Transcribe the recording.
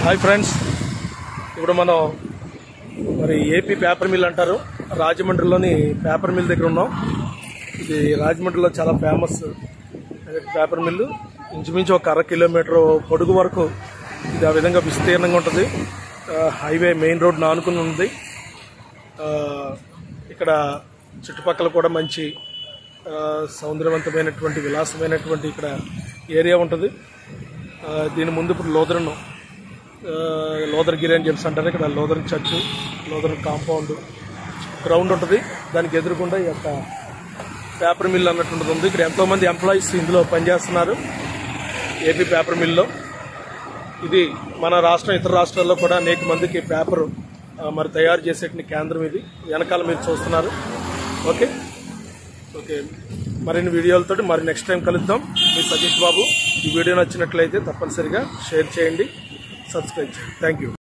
hi friends ఇప్పుడు మనం మరి ఏపీ పేపర్ మిల్ అంటారు రాజమండ్రిలోని పేపర్ మిల్ దగ్గర ఉన్నాం ఇది రాజమండ్రిలో చాలా ఫేమస్ పేపర్ మిల్లు ఇంచుమించు ఒక అర కిలోమీటర్ పొడుగు వరకు ఇది ఆ విధంగా విస్తీర్ణంగా ఉంటుంది ఆ, హైవే మెయిన్ రోడ్ నానుకుని ఉంది ఆ, ఇక్కడ చుట్టుపక్కల కూడా మంచి ఆ, సౌందర్యవంతమైనటువంటి విలాసమైనటువంటి ఇక్కడ ఏరియా ఉంటుంది ఆ, దీని ముందు ఇప్పుడు లోదరను లోదరగిరి అని చెప్పి అంటారు ఇక్కడ లోదర్ చర్చ్ లోదర్ కాంపౌండ్ గ్రౌండ్ ఉంటుంది దానికి ఎదురుకుండా ఈ యొక్క పేపర్ మిల్ అన్నటువంటిది ఉంది ఇక్కడ ఎంతో మంది ఎంప్లాయీస్ ఇందులో పనిచేస్తున్నారు ఏపీ పేపర్ మిల్లో ఇది మన రాష్ట్రం ఇతర రాష్ట్రాల్లో కూడా అనేక మందికి పేపర్ ఆ, మరి తయారు చేసేటువంటి కేంద్రం ఇది వెనకాల మీరు చూస్తున్నారు ఓకే ఓకే మరిన్ని వీడియోలతో మరి నెక్స్ట్ టైం కలుద్దాం మీ సతీష్ బాబు ఈ వీడియో నచ్చినట్లయితే తప్పనిసరిగా షేర్ చేయండి సబ్స్క్రైబ్ చేయండి థ్యాంక్ యూ